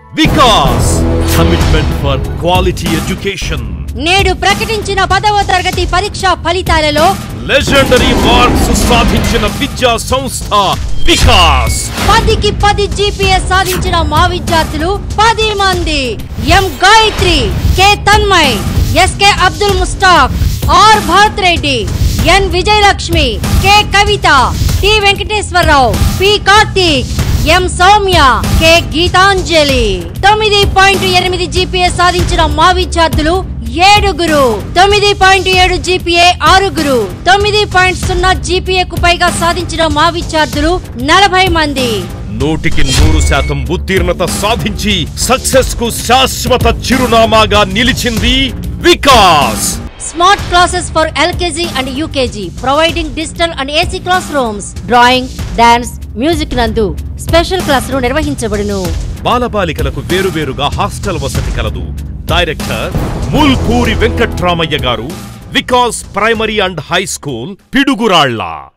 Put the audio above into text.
Vikas commitment for quality education నేడు ప్రకటించిన పదవ తరగతి పరీక్షా ఫలితాలలో లెజెండరీ మార్క్స్ సాధించిన విద్యా సంస్థ వికాస్ పదికి పది జీపీఎస్ సాధించిన మా విద్యార్థులు పది మంది M Gayatri K Tanmay SK Abdul Mustaq R Bharat Reddy N Vijayalakshmi K Kavitha T Venkateswararao P Karthik M Soumya K Geetanjali తొమ్మిది పాయింట్ ఎనిమిది జీపీఎస్ సాధించిన మా విద్యార్థులు ఏడుగురు తొమ్మిది పాయింట్ ఏడు జీపీఏ ఆరుగురు తొమ్మిది పాయింట్ సున్నా జీపీఏకు పైగా సాధించిన మా విద్యార్థులు నలభై మంది నూటికి నూరు శాతం ఉత్తీర్ణత సాధించి సక్సెస్ కు శాశ్వత చిరునామాగా నిలిచింది Vikas smart classes for LKG and UKG providing digital and AC class rooms drawing dance music నందు స్పెషల్ క్లాసులు నిర్వహించబడును బాలబాలికలకు వేరువేరుగా హాస్టల్ వసతి కలదు డైరెక్టర్ మూల్పూరి వెంకట్రామయ్య గారు Vikas primary and high school Piduguralla